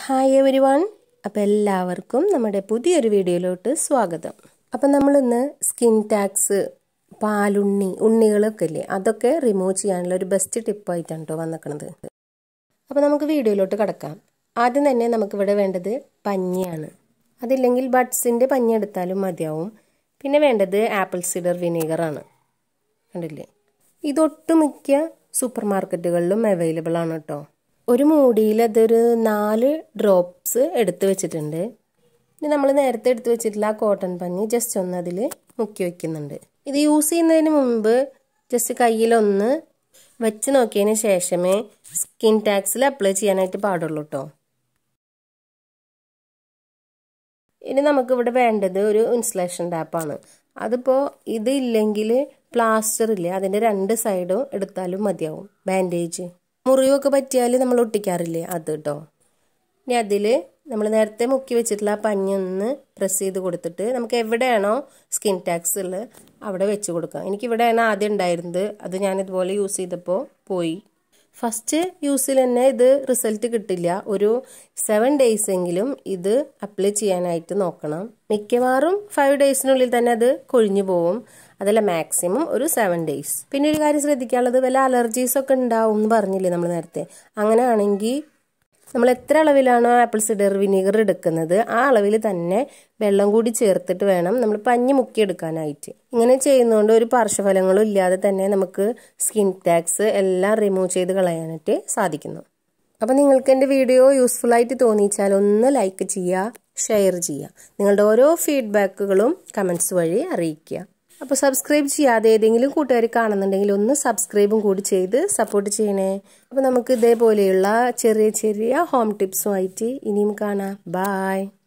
hi every one അപ്പോൾ എല്ലാവർക്കും നമ്മുടെ പുതിയൊരു വീഡിയോയിലോട്ട് സ്വാഗതം അപ്പം നമ്മളിന്ന് സ്കിൻ ടാക്സ് പാലുണ്ണി ഉണ്ണികളൊക്കെ ഇല്ലേ അതൊക്കെ റിമൂവ് ചെയ്യാനുള്ള ഒരു ബെസ്റ്റ് ടിപ്പായിട്ടാണ് കേട്ടോ വന്നിക്കണത് അപ്പോൾ നമുക്ക് വീഡിയോയിലോട്ട് കിടക്കാം ആദ്യം തന്നെ നമുക്കിവിടെ വേണ്ടത് പഞ്ഞിയാണ് അതില്ലെങ്കിൽ ബഡ്സിൻ്റെ പഞ്ഞി എടുത്താലും മതിയാവും പിന്നെ വേണ്ടത് ആപ്പിൾ സിഡർ വിനീഗറാണ് കണ്ടില്ലേ ഇതൊട്ടുമിക്ക സൂപ്പർ മാർക്കറ്റുകളിലും അവൈലബിൾ ആണ് കേട്ടോ ഒരു മൂടിയിൽ അതൊരു നാല് ഡ്രോപ്സ് എടുത്ത് വെച്ചിട്ടുണ്ട് ഇനി നമ്മൾ നേരത്തെ എടുത്ത് വെച്ചിട്ടുള്ള ആ കോട്ടൺ പഞ്ഞി ജസ്റ്റ് ഒന്ന് അതിൽ മുക്കി വെക്കുന്നുണ്ട് ഇത് യൂസ് ചെയ്യുന്നതിന് മുമ്പ് ജസ്റ്റ് കയ്യിലൊന്ന് വെച്ച് നോക്കിയതിന് ശേഷമേ സ്കിൻ ടാക്സിൽ അപ്ലൈ ചെയ്യാനായിട്ട് പാടുള്ളൂ കേട്ടോ ഇനി നമുക്കിവിടെ വേണ്ടത് ഒരു ഇൻസുലേഷൻ ടാപ്പാണ് അതിപ്പോൾ ഇതില്ലെങ്കിൽ പ്ലാസ്റ്റർ ഇല്ലേ അതിൻ്റെ രണ്ട് സൈഡും എടുത്താലും മതിയാവും ബാൻഡേജ് മുറിവൊക്കെ പറ്റിയാൽ നമ്മൾ ഒട്ടിക്കാറില്ലേ അത് കേട്ടോ ഇനി അതിൽ നമ്മൾ നേരത്തെ മുക്കി വെച്ചിട്ടുള്ള ആ പഞ്ഞി ഒന്ന് പ്രസ് ചെയ്ത് കൊടുത്തിട്ട് നമുക്ക് എവിടെയാണോ സ്കിൻ ടാക്സ് ഉള്ളത് അവിടെ വെച്ച് കൊടുക്കാം എനിക്കിവിടെയാണ് ആദ്യം ഉണ്ടായിരുന്നത് അത് ഞാൻ ഇതുപോലെ യൂസ് ചെയ്തപ്പോൾ പോയി ഫസ്റ്റ് യൂസിൽ തന്നെ ഇത് റിസൾട്ട് കിട്ടില്ല ഒരു സെവൻ ഡേയ്സ് എങ്കിലും ഇത് അപ്ലൈ ചെയ്യാനായിട്ട് നോക്കണം മിക്കവാറും ഫൈവ് ഡേയ്സിനുള്ളിൽ തന്നെ അത് കൊഴിഞ്ഞു പോവും അതല്ല മാക്സിമം ഒരു സെവൻ ഡേയ്സ് പിന്നെ ഒരു കാര്യം ശ്രദ്ധിക്കാനുള്ളത് വല്ല അലർജീസ് ഒക്കെ ഉണ്ടാവും എന്ന് പറഞ്ഞില്ലേ നമ്മൾ നേരത്തെ അങ്ങനെയാണെങ്കിൽ നമ്മൾ എത്ര അളവിലാണോ ആപ്പിൾ സിഡർ വിനീഗർ എടുക്കുന്നത് ആ അളവിൽ തന്നെ വെള്ളം കൂടി ചേർത്തിട്ട് വേണം നമ്മൾ പഞ്ഞി മുക്കിയെടുക്കാനായിട്ട് ഇങ്ങനെ ചെയ്യുന്നതുകൊണ്ട് ഒരു പാർശ്വഫലങ്ങളും ഇല്ലാതെ തന്നെ നമുക്ക് സ്കിൻ ടാക്സ് എല്ലാം റിമൂവ് ചെയ്ത് കളയാനായിട്ട് സാധിക്കുന്നു അപ്പോൾ നിങ്ങൾക്ക് എൻ്റെ വീഡിയോ യൂസ്ഫുൾ ആയിട്ട് തോന്നിച്ചാൽ ഒന്ന് ലൈക്ക് ചെയ്യുക ഷെയർ ചെയ്യുക നിങ്ങളുടെ ഓരോ ഫീഡ്ബാക്കുകളും കമൻസ് വഴി അറിയിക്കുക അപ്പോൾ സബ്സ്ക്രൈബ് ചെയ്യാതെ ഏതെങ്കിലും കൂട്ടുകാർ കാണുന്നുണ്ടെങ്കിൽ ഒന്ന് സബ്സ്ക്രൈബും കൂടി ചെയ്ത് സപ്പോർട്ട് ചെയ്യണേ അപ്പോൾ നമുക്ക് ഇതേപോലെയുള്ള ചെറിയ ചെറിയ ഹോം ടിപ്സുമായിട്ട് ഇനിയും കാണാം ബായ്